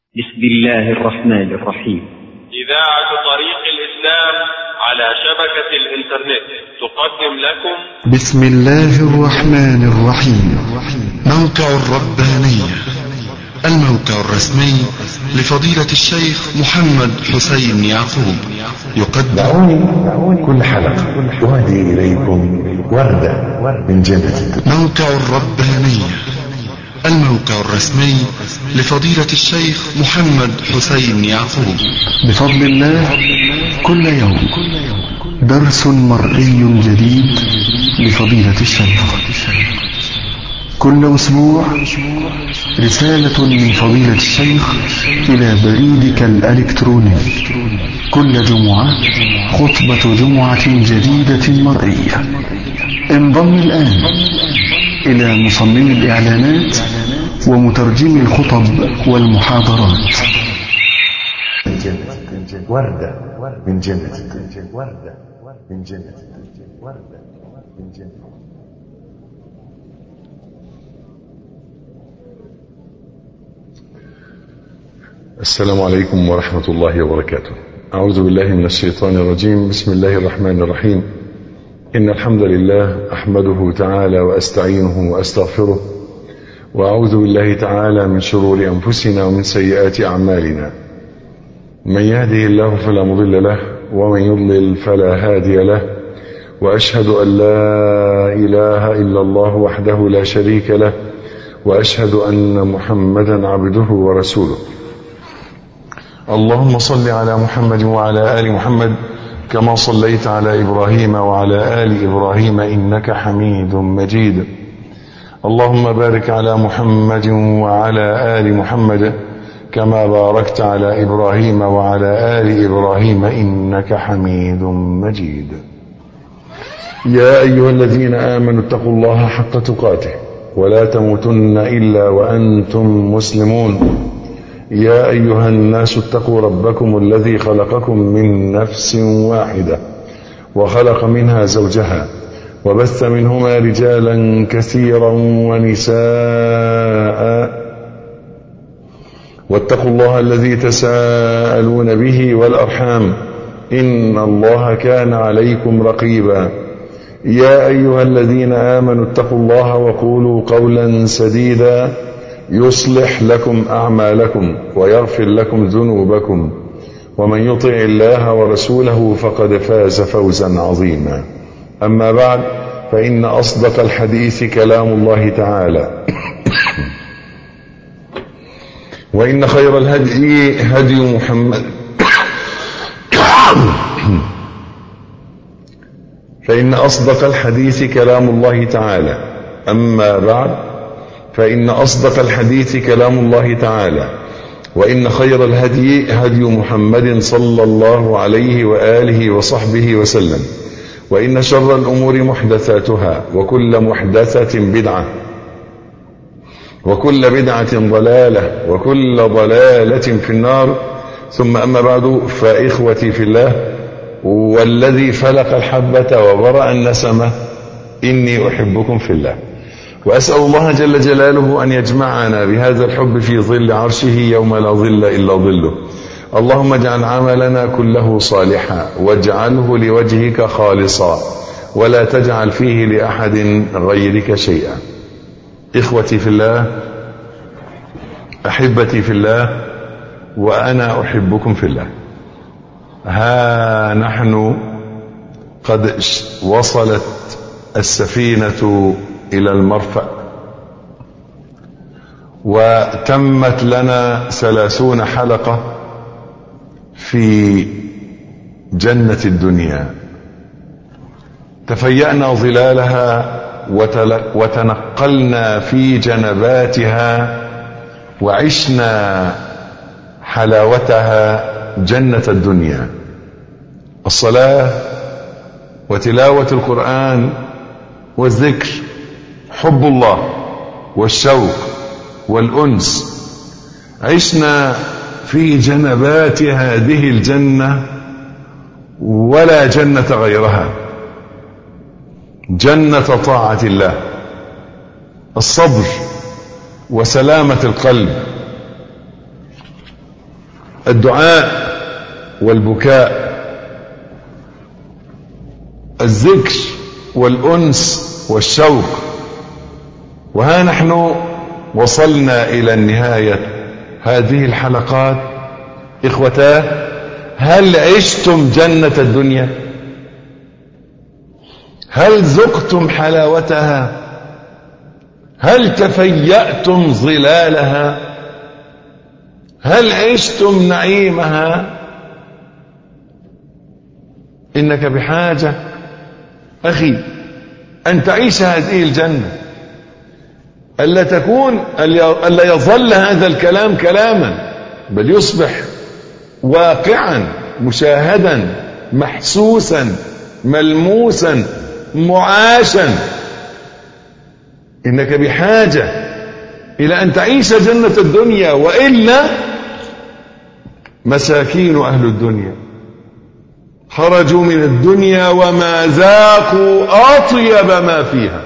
بسم الله الرحمن الرحيم إذاعة طريق الإسلام على شبكة الإنترنت تقدم لكم بسم الله الرحمن الرحيم موقع الربانية الموقع الرسمي لفضيلة الشيخ محمد حسين يعقوب يقدم دعوني كل حلقة أهدي إليكم وردة من جنة موقع الربانية الموقع الرسمي لفضيلة الشيخ محمد حسين يعقوب بفضل الله كل يوم درس مرئي جديد لفضيلة الشيخ كل أسبوع رسالة من فضيلة الشيخ إلى بريدك الإلكتروني كل جمعة خطبة جمعة جديدة مرئية انضم الآن إلى مصمم الإعلانات ومترجم الخطب والمحاضرات من جنة وردة من جنة وردة من جنة وردة من جنة السلام عليكم ورحمة الله وبركاته أعوذ بالله من الشيطان الرجيم بسم الله الرحمن الرحيم إن الحمد لله أحمده تعالى وأستعينه وأستغفره وأعوذ بالله تعالى من شرور أنفسنا ومن سيئات أعمالنا من يهده الله فلا مضل له ومن يضلل فلا هادي له وأشهد أن لا إله إلا الله وحده لا شريك له وأشهد أن محمدا عبده ورسوله اللهم صل على محمد وعلى آل محمد كما صليت على إبراهيم وعلى آل إبراهيم إنك حميد مجيد اللهم بارك على محمد وعلى آل محمد كما باركت على إبراهيم وعلى آل إبراهيم إنك حميد مجيد يا أيها الذين آمنوا اتقوا الله حق تقاته ولا تموتن إلا وأنتم مسلمون يا أيها الناس اتقوا ربكم الذي خلقكم من نفس واحدة وخلق منها زوجها وبث منهما رجالا كثيرا ونساء واتقوا الله الذي تساءلون به والأرحام إن الله كان عليكم رقيبا يا أيها الذين آمنوا اتقوا الله وقولوا قولا سديدا يصلح لكم أعمالكم ويغفر لكم ذنوبكم ومن يطع الله ورسوله فقد فاز فوزا عظيما أما بعد فإن أصدق الحديث كلام الله تعالى وإن خير الهدي هدي محمد فإن أصدق الحديث كلام الله تعالى أما بعد فإن أصدق الحديث كلام الله تعالى وإن خير الهدي هدي محمد صلى الله عليه وآله وصحبه وسلم وإن شر الأمور محدثاتها وكل محدثة بدعة وكل بدعة ضلالة وكل ضلالة في النار ثم أما بعد فإخوتي في الله والذي فلق الحبة وبرأ النسمة إني أحبكم في الله وأسأل الله جل جلاله أن يجمعنا بهذا الحب في ظل عرشه يوم لا ظل إلا ظله اللهم اجعل عملنا كله صالحا واجعله لوجهك خالصا ولا تجعل فيه لأحد غيرك شيئا إخوتي في الله أحبتي في الله وأنا أحبكم في الله ها نحن قد وصلت السفينة إلى المرفأ وتمت لنا ثلاثون حلقة في جنة الدنيا تفيأنا ظلالها وتنقلنا في جنباتها وعشنا حلاوتها جنة الدنيا الصلاة وتلاوة القرآن والذكر حب الله والشوق والأنس عشنا في جنبات هذه الجنة ولا جنة غيرها جنة طاعة الله الصبر وسلامة القلب الدعاء والبكاء الذكر والأنس والشوق وها نحن وصلنا إلى النهاية هذه الحلقات إخوتاه هل عشتم جنة الدنيا هل ذقتم حلاوتها هل تفيأتم ظلالها هل عشتم نعيمها إنك بحاجة أخي أن تعيش هذه الجنة ألا تكون ألا يظل هذا الكلام كلاما بل يصبح واقعا مشاهدا محسوسا ملموسا معاشا إنك بحاجة إلى أن تعيش جنة الدنيا وإلا مساكين أهل الدنيا خرجوا من الدنيا وما ذاقوا أطيب ما فيها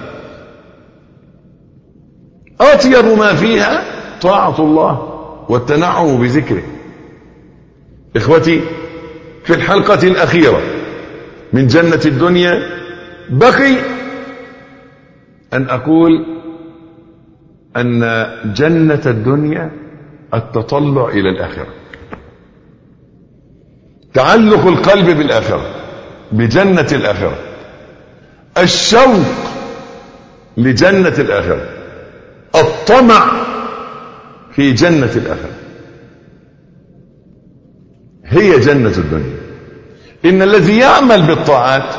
أطيب ما فيها طاعة الله والتنعم بذكره إخوتي في الحلقة الأخيرة من جنة الدنيا بقي أن أقول أن جنة الدنيا التطلع إلى الآخرة تعلق القلب بالآخرة بجنة الآخرة الشوق لجنة الآخرة الطمع في جنة الآخرة هي جنة الدنيا إن الذي يعمل بالطاعات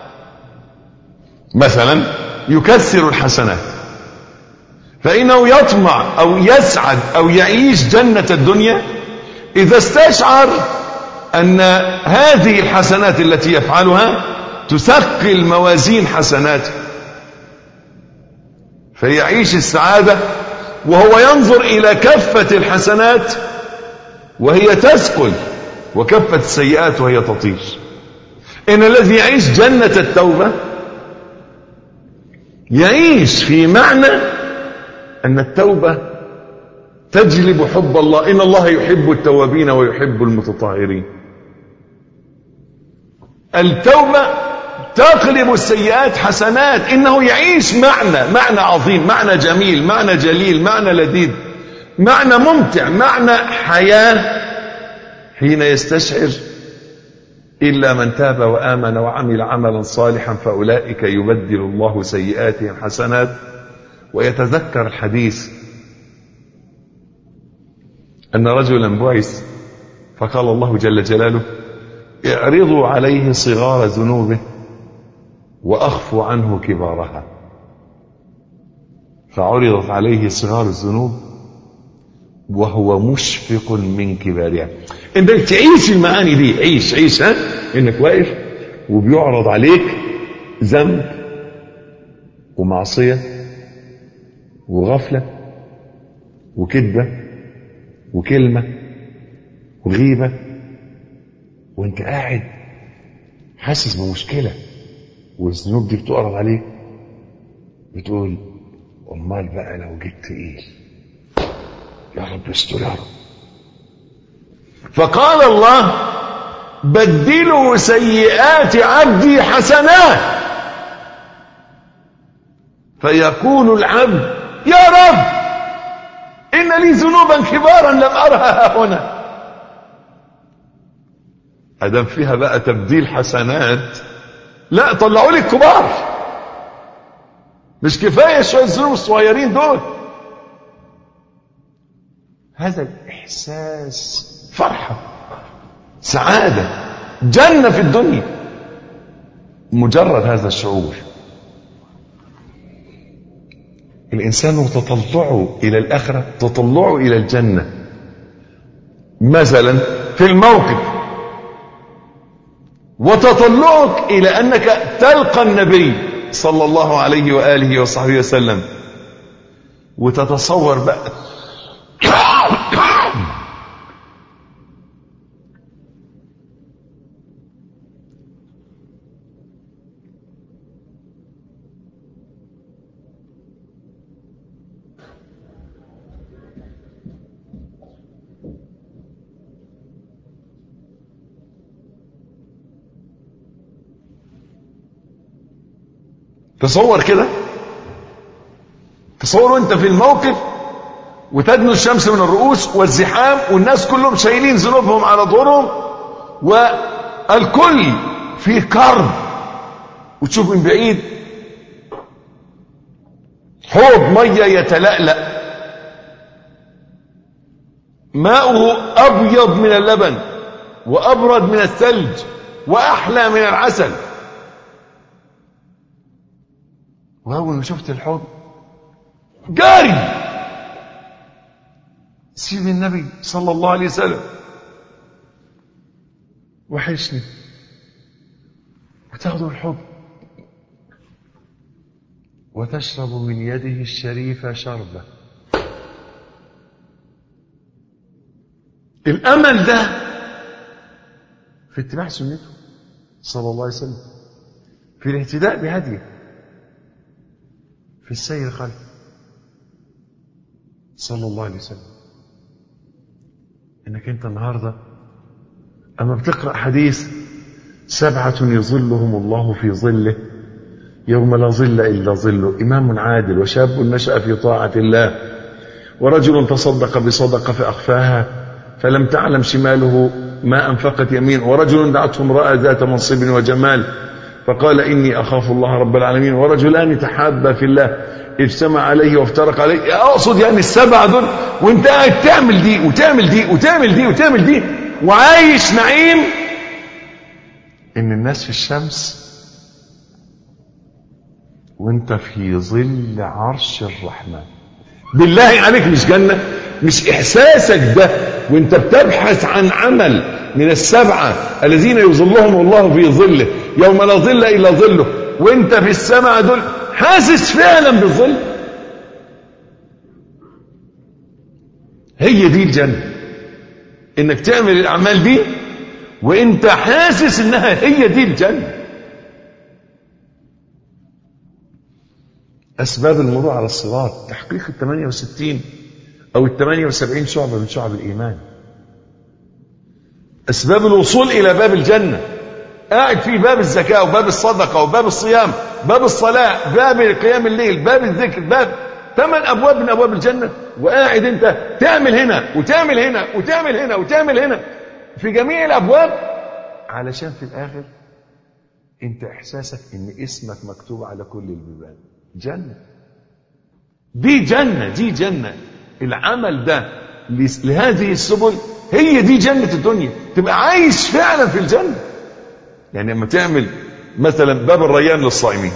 مثلا يكثر الحسنات فإنه يطمع أو يسعد أو يعيش جنة الدنيا إذا استشعر أن هذه الحسنات التي يفعلها تثقل موازين حسناته فيعيش السعادة وهو ينظر إلى كفة الحسنات وهي تثقل وكفة السيئات وهي تطير إن الذي يعيش جنة التوبة يعيش في معنى أن التوبة تجلب حب الله إن الله يحب التوابين ويحب المتطهرين التوبة تقلب السيئات حسنات إنه يعيش معنى معنى عظيم معنى جميل معنى جليل معنى لذيذ معنى ممتع معنى حياة حين يستشعر إلا من تاب وآمن وعمل عملا صالحا فأولئك يبدل الله سيئاتهم حسنات ويتذكر الحديث أن رجلا بعث فقال الله جل جلاله اعرضوا عليه صغار ذنوبه وأخفوا عنه كبارها فعرضت عليه صغار الذنوب وهو مشفق من كبارها انك تعيش المعاني دي عيش عيش ها انك واقف وبيعرض عليك ذنب ومعصية وغفلة وكذبة وكلمة وغيبة وانت قاعد حاسس بمشكلة والذنوب دي بتعرض عليك بتقول امال بقى لو جيت تقيل يا رب استر يا رب فقال الله بدلوا سيئات عبدي حسنات فيقول العبد يا رب إن لي ذنوبا كبارا لم أرها هنا أدم فيها بقى تبديل حسنات لا طلعوا لي الكبار مش كفاية شوية الذنوب الصغيرين دول هذا الإحساس فرحة سعادة جنة في الدنيا مجرد هذا الشعور الإنسان تطلعه إلى الآخرة تطلعه إلى الجنة مثلا في الموقف وتطلعك إلى أنك تلقى النبي صلى الله عليه وآله وصحبه وسلم وتتصور بقى تصور كده تصور وانت في الموقف وتدنو الشمس من الرؤوس والزحام والناس كلهم شايلين ذنوبهم على ظهورهم والكل في كرب وتشوف من بعيد حوض ميه يتلألأ ماؤه ابيض من اللبن وابرد من الثلج واحلى من العسل واول ما شفت الحوض جاري سيد النبي صلى الله عليه وسلم وحشني وتاخذوا الحب وتشرب من يده الشريفة شربة الأمل ده في اتباع سنته صلى الله عليه وسلم في الاهتداء بهديه في السير خلفه صلى الله عليه وسلم انك انت النهارده اما بتقرا حديث سبعه يظلهم الله في ظله يوم لا ظل الا ظله امام عادل وشاب نشا في طاعه الله ورجل تصدق بصدقه فاخفاها فلم تعلم شماله ما انفقت يمين ورجل دعته امراه ذات منصب وجمال فقال اني اخاف الله رب العالمين ورجلان تحابا في الله اجتمع عليه وافترق عليه اقصد يعني السبعه دول وانت قاعد تعمل دي وتعمل دي وتعمل دي وتعمل دي وعايش نعيم ان الناس في الشمس وانت في ظل عرش الرحمن بالله عليك مش جنه مش احساسك ده وانت بتبحث عن عمل من السبعه الذين يظلهم الله في ظله يوم لا ظل الا ظله وانت في السبعه دول حاسس فعلا بالظل هي دي الجنة انك تعمل الاعمال دي وانت حاسس انها هي دي الجنة اسباب المرور على الصراط تحقيق ال 68 او ال 78 شعبة من شعب الايمان اسباب الوصول الى باب الجنه قاعد في باب الزكاة وباب الصدقة وباب الصيام باب الصلاة باب قيام الليل باب الذكر باب ثمان أبواب من أبواب الجنة وقاعد أنت تعمل هنا وتعمل هنا وتعمل هنا وتعمل هنا في جميع الأبواب علشان في الآخر أنت إحساسك إن اسمك مكتوب على كل البيبان جنة دي جنة دي جنة العمل ده لهذه السبل هي دي جنة الدنيا تبقى عايش فعلا في الجنة يعني لما تعمل مثلا باب الريان للصائمين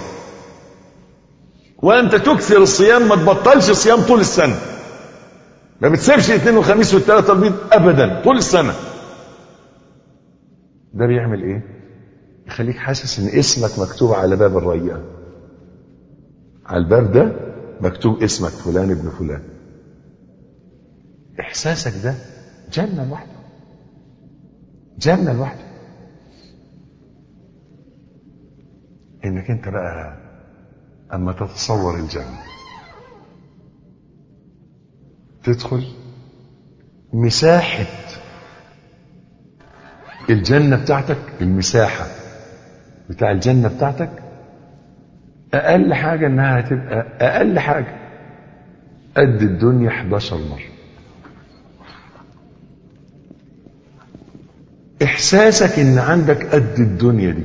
وانت تكثر الصيام ما تبطلش صيام طول السنه ما بتسيبش الاثنين والخميس والثلاث البيض ابدا طول السنه ده بيعمل ايه يخليك حاسس ان اسمك مكتوب على باب الريان على الباب ده مكتوب اسمك فلان ابن فلان احساسك ده جنه لوحده جنه لوحده انك انت بقى اما تتصور الجنه تدخل مساحه الجنه بتاعتك المساحه بتاع الجنه بتاعتك اقل حاجه انها هتبقى اقل حاجه قد الدنيا 11 مره احساسك ان عندك قد الدنيا دي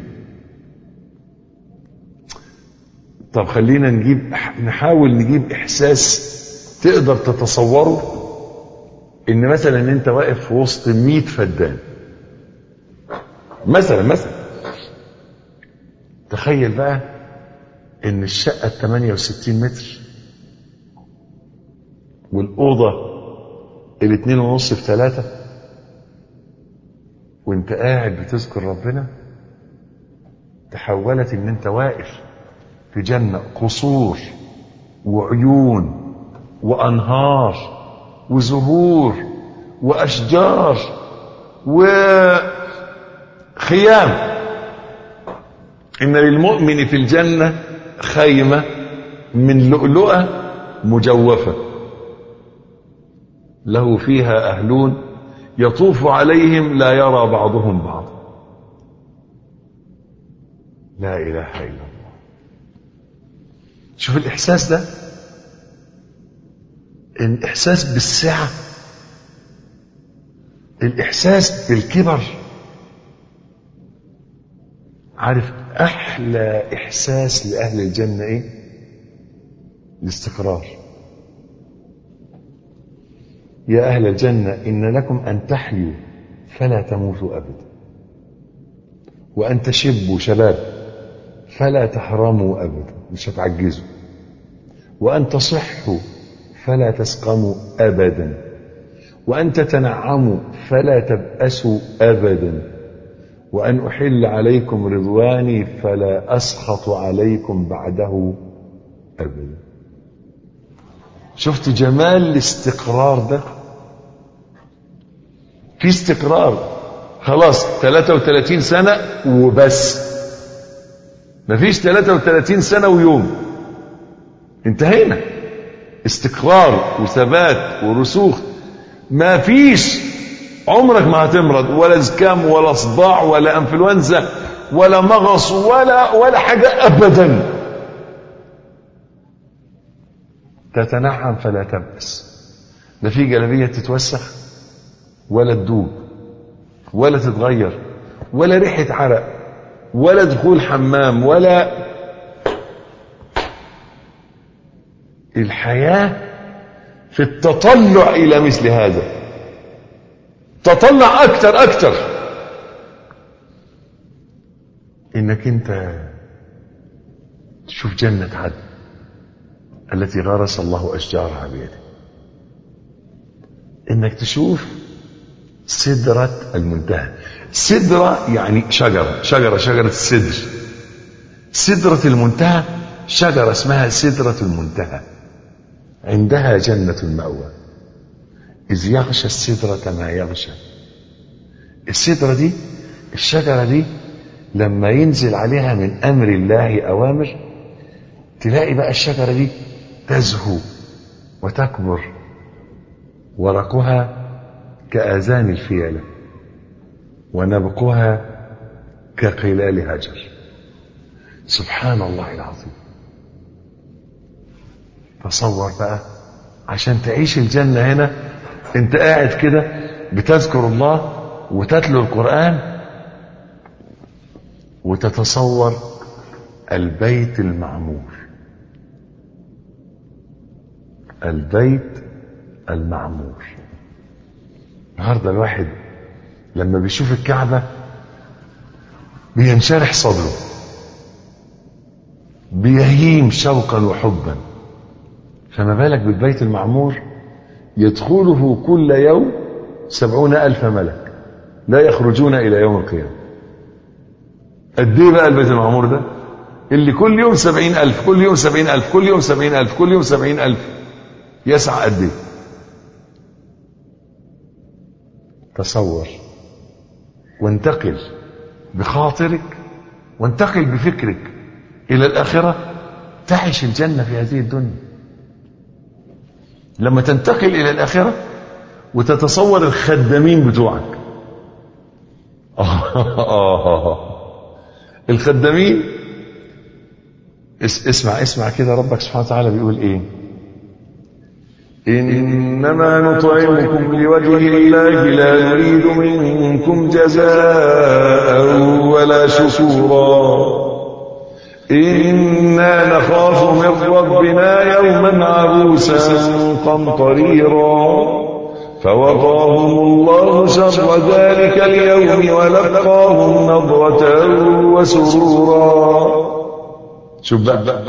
طب خلينا نجيب نحاول نجيب احساس تقدر تتصوره ان مثلا انت واقف في وسط 100 فدان مثلا مثلا تخيل بقى ان الشقه 68 متر والاوضه الاتنين ونص في ثلاثه وانت قاعد بتذكر ربنا تحولت ان انت واقف في جنة قصور وعيون وأنهار وزهور وأشجار وخيام إن للمؤمن في الجنة خيمة من لؤلؤة مجوفة له فيها أهلون يطوف عليهم لا يرى بعضهم بعضا لا إله إلا الله شوف الإحساس ده الإحساس بالسعة الإحساس بالكبر عارف أحلى إحساس لأهل الجنة إيه؟ الاستقرار يا أهل الجنة إن لكم أن تحيوا فلا تموتوا أبدا وأن تشبوا شباب فلا تحرموا أبدا مش هتعجزوا وأن تصحوا فلا تسقموا أبدا وأن تتنعموا فلا تبأسوا أبدا وأن أحل عليكم رضواني فلا أسخط عليكم بعده أبدا شفت جمال الاستقرار ده في استقرار خلاص 33 سنة وبس مفيش 33 سنة ويوم انتهينا استقرار وثبات ورسوخ ما فيش عمرك ما هتمرض ولا زكام ولا صداع ولا انفلونزا ولا مغص ولا ولا حاجة ابدا تتنعم فلا تبأس لا في جلبية تتوسخ ولا تدوب ولا تتغير ولا ريحة عرق ولا دخول حمام ولا الحياة في التطلع إلى مثل هذا تطلع أكتر أكتر إنك أنت تشوف جنة عدن التي غرس الله أشجارها بيده إنك تشوف سدرة المنتهى سدرة يعني شجرة شجرة شجرة السدر سدرة المنتهى شجرة اسمها سدرة المنتهى عندها جنة المأوى إذ يغشى السدرة ما يغشى السدرة دي الشجرة دي لما ينزل عليها من أمر الله أوامر تلاقي بقى الشجرة دي تزهو وتكبر ورقها كآذان الفيلة ونبقها كقلال هجر سبحان الله العظيم تصور بقى عشان تعيش الجنة هنا انت قاعد كده بتذكر الله وتتلو القرآن وتتصور البيت المعمور البيت المعمور النهارده الواحد لما بيشوف الكعبة بينشرح صدره بيهيم شوقا وحبا فما بالك بالبيت المعمور يدخله كل يوم سبعون ألف ملك لا يخرجون إلى يوم القيامة قد ايه بقى البيت المعمور ده اللي كل يوم سبعين ألف كل يوم سبعين ألف كل يوم سبعين ألف كل يوم سبعين ألف يسعى قد ايه تصور وانتقل بخاطرك وانتقل بفكرك إلى الآخرة تعيش الجنة في هذه الدنيا لما تنتقل إلى الآخرة وتتصور الخدامين بتوعك الخدامين اس اسمع اسمع كده ربك سبحانه وتعالى بيقول ايه إنما نطعمكم لوجه الله لا نريد منكم جزاء ولا شكورا إنا نخاف من ربنا يوما عبوسا قمطريرا فوقاهم الله شر ذلك اليوم ولقاهم نضرة وسرورا شوف بقى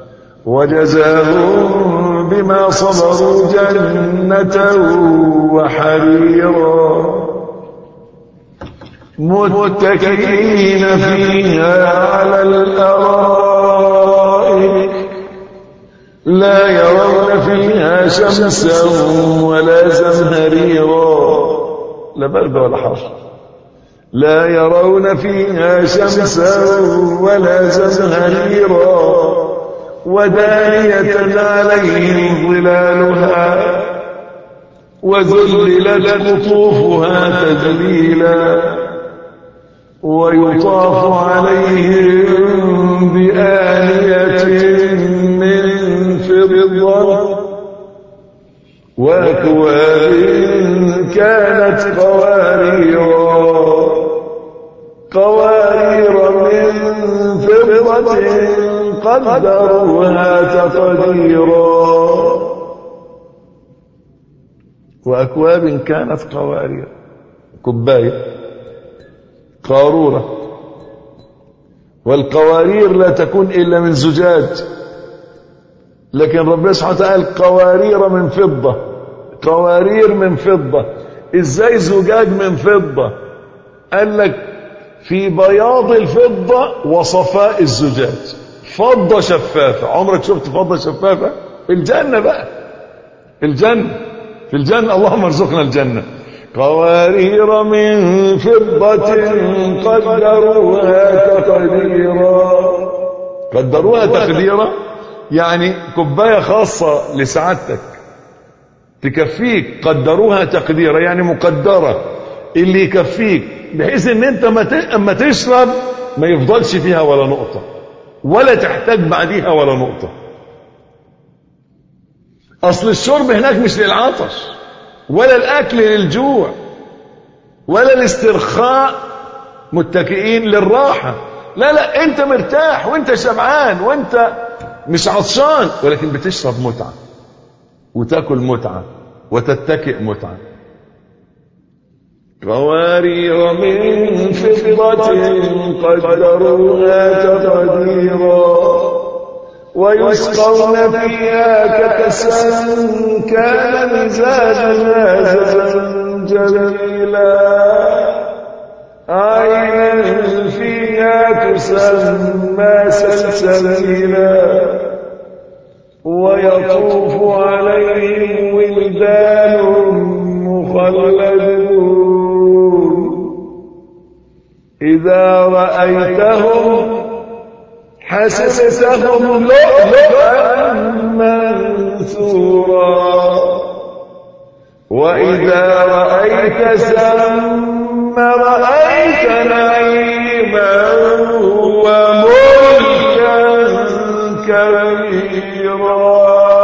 وجزاهم بما صبروا جنة وحريرا متكئين فيها على الأرائك لا يرون فيها شمسا ولا زمهريرا لا برد ولا حر لا يرون فيها شمسا ولا زمهريرا ودانية عليهم ظلالها وذللت قطوفها تذليلا ويطاف عليهم بآنية من وأكواب كانت قواريرا قوارير من فضة قدروها تقديرا وأكواب كانت قوارير كوباية قارورة والقوارير لا تكون إلا من زجاج لكن ربنا سبحانه وتعالى قوارير من فضة قوارير من فضة ازاي زجاج من فضة قال لك في بياض الفضة وصفاء الزجاج فضة شفافة عمرك شفت فضة شفافة في الجنة بقى الجنة في الجنة اللهم ارزقنا الجنة قوارير من فضة قدروها تقديرا قدروها تقديرا يعني كوباية خاصة لسعادتك تكفيك قدروها تقديرا يعني مقدرة اللي يكفيك بحيث ان انت ما اما تشرب ما يفضلش فيها ولا نقطة ولا تحتاج بعديها ولا نقطة اصل الشرب هناك مش للعطش ولا الاكل للجوع ولا الاسترخاء متكئين للراحة لا لا انت مرتاح وانت شبعان وانت مش عطشان ولكن بتشرب متعة وتاكل متعة وتتكئ متعة قوارير من فضة قدروها تقديرا ويسقون فيها كأسا كان مزاجها زنجبيلا عينا فيها تسمى سلسبيلا ويطوف عليهم ولدان مخلدون إذا رأيتهم حسبتهم لؤلؤا منثورا وإذا رأيت ثم رأيت نعيما وملكا كبيرا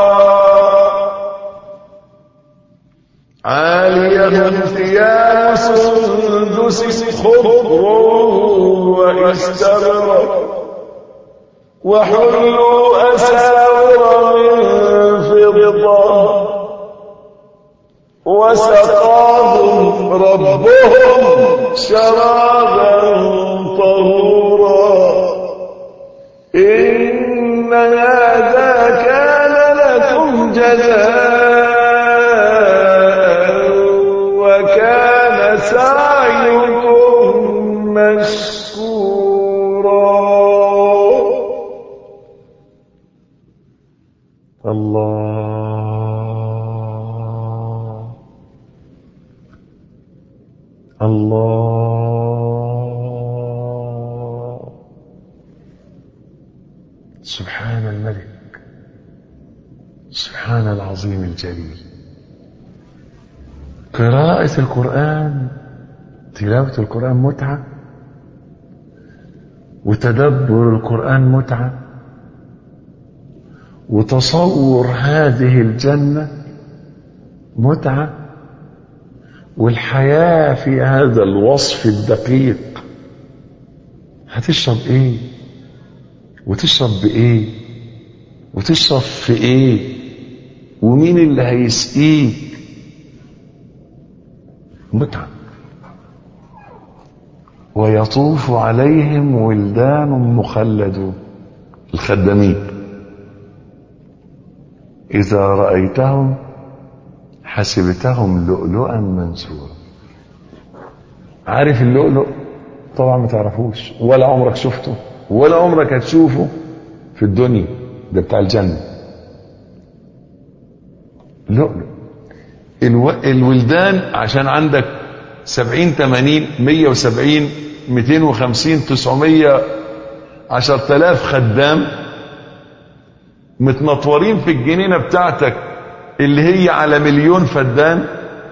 عاليهم ثياب سندس خضر واستبرق وحلوا أساور من فضة وسقاهم ربهم شرابا طهورا إن هذا كان لكم جزاء وكان سعيكم مشكورا الله الله سبحان الملك سبحان العظيم الجليل قراءة القرآن تلاوة القرآن متعة وتدبر القرآن متعة وتصور هذه الجنة متعة والحياة في هذا الوصف الدقيق هتشرب ايه وتشرب بايه وتشرب في ايه ومين اللي هيسقيك متعة ويطوف عليهم ولدان مخلدون الخدامين إذا رأيتهم حسبتهم لؤلؤا منثورا عارف اللؤلؤ طبعا ما تعرفوش ولا عمرك شفته ولا عمرك هتشوفه في الدنيا ده بتاع الجنة لؤلؤ الو... الولدان عشان عندك سبعين تمانين مية وسبعين ميتين وخمسين تسعمية عشر تلاف خدام متنطورين في الجنينة بتاعتك اللي هي على مليون فدان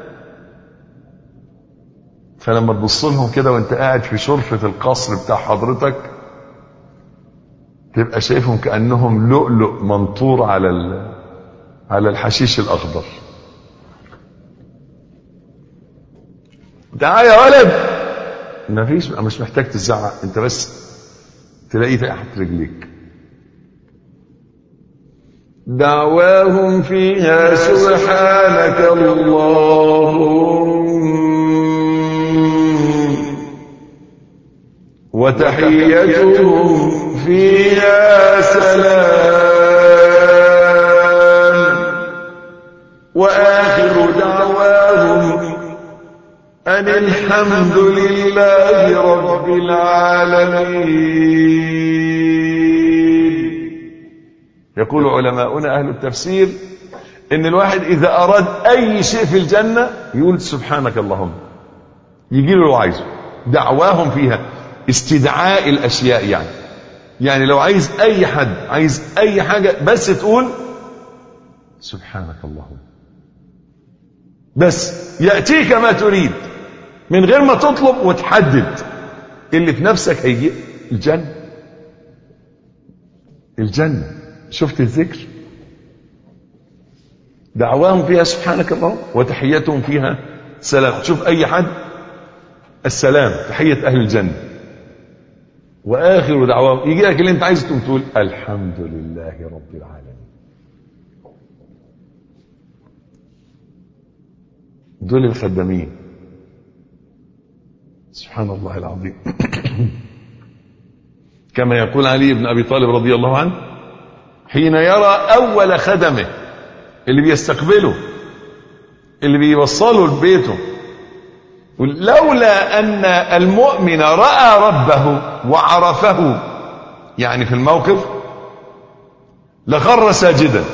فلما تبص لهم كده وانت قاعد في شرفة القصر بتاع حضرتك تبقى شايفهم كأنهم لؤلؤ منطور على على الحشيش الأخضر تعال يا ولد مفيش مش محتاج تزعق انت بس تلاقيه تحت رجليك دعواهم فيها سبحانك اللهم وتحيتهم فيها سلام وآخر دعواهم أن الحمد لله رب العالمين يقول علماؤنا أهل التفسير إن الواحد إذا أراد أي شيء في الجنة يقول سبحانك اللهم يجي له اللي عايزه دعواهم فيها استدعاء الأشياء يعني يعني لو عايز أي حد عايز أي حاجة بس تقول سبحانك اللهم بس يأتيك ما تريد من غير ما تطلب وتحدد اللي في نفسك هيجي الجنة الجنة شفت الذكر دعواهم فيها سبحانك اللهم وتحيتهم فيها سلام تشوف اي حد السلام تحية اهل الجنة واخر دعواهم يجي لك اللي انت عايزه تقوم تقول الحمد لله رب العالمين دول الخدامين سبحان الله العظيم كما يقول علي بن ابي طالب رضي الله عنه حين يرى اول خدمه اللي بيستقبله اللي بيوصله لبيته لولا ان المؤمن راى ربه وعرفه يعني في الموقف لخر ساجدا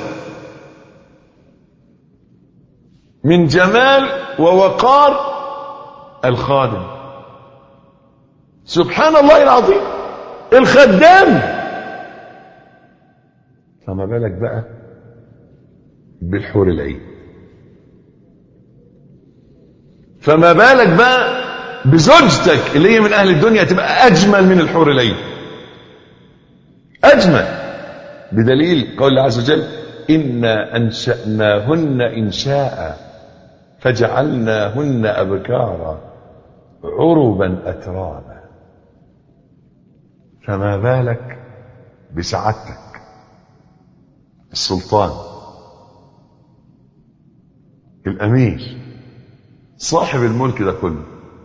من جمال ووقار الخادم سبحان الله العظيم الخدام فما بالك بقى بالحور العين فما بالك بقى بزوجتك اللي هي من اهل الدنيا تبقى اجمل من الحور العين اجمل بدليل قول الله عز وجل انا انشاناهن انشاء فجعلناهن ابكارا عربا اترابا فما بالك بسعادتك السلطان الامير صاحب الملك ده كله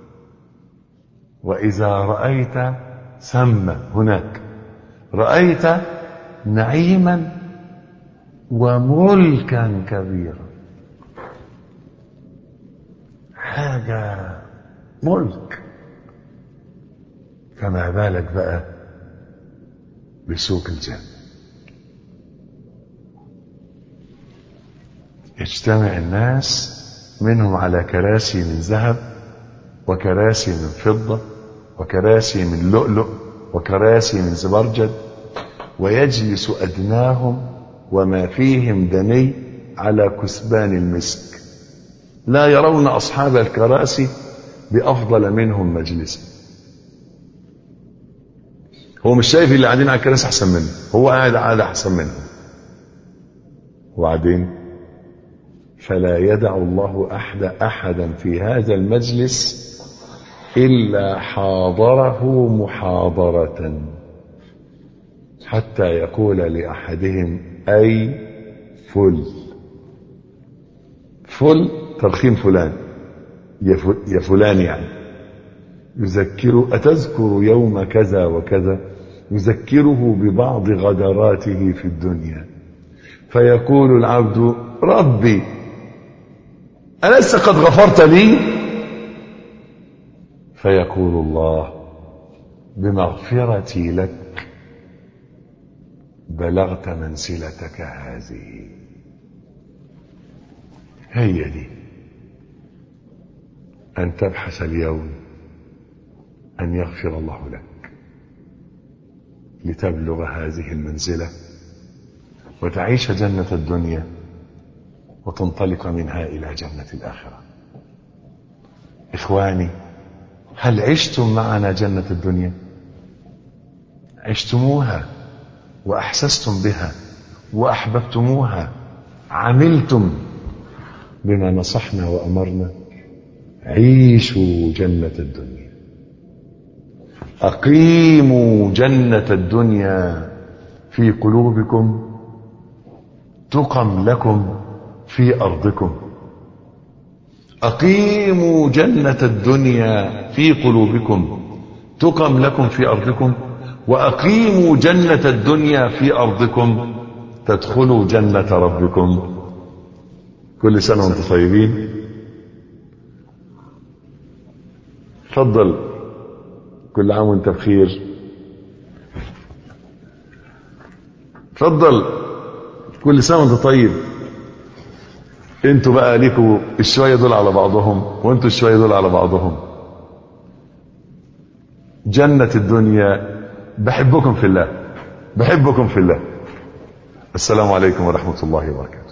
واذا رايت ثم هناك رايت نعيما وملكا كبيرا حاجه ملك فما بالك بقى بسوق الجنه يجتمع الناس منهم على كراسي من ذهب وكراسي من فضة وكراسي من لؤلؤ وكراسي من زبرجد ويجلس أدناهم وما فيهم دني على كثبان المسك لا يرون أصحاب الكراسي بأفضل منهم مجلسا هو مش شايف اللي قاعدين على الكراسي أحسن منه هو قاعد قاعد أحسن منه وبعدين فلا يدع الله أحد أحدا في هذا المجلس إلا حاضره محاضرة حتى يقول لأحدهم أي فل فل ترخيم فلان يا فلان يعني يذكر أتذكر يوم كذا وكذا يذكره ببعض غدراته في الدنيا فيقول العبد ربي ألست قد غفرت لي فيقول الله بمغفرتي لك بلغت منزلتك هذه هي دي أن تبحث اليوم أن يغفر الله لك لتبلغ هذه المنزلة وتعيش جنة الدنيا وتنطلق منها إلى جنة الآخرة إخواني هل عشتم معنا جنة الدنيا عشتموها وأحسستم بها وأحببتموها عملتم بما نصحنا وأمرنا عيشوا جنة الدنيا أقيموا جنة الدنيا في قلوبكم تقم لكم في أرضكم أقيموا جنة الدنيا في قلوبكم تقم لكم في أرضكم وأقيموا جنة الدنيا في أرضكم تدخلوا جنة ربكم كل سنة وانتم طيبين تفضل كل عام وانت بخير تفضل كل سنة وانت طيب انتوا بقى ليكوا الشوية دول على بعضهم وانتوا الشوية دول على بعضهم جنة الدنيا بحبكم في الله بحبكم في الله السلام عليكم ورحمة الله وبركاته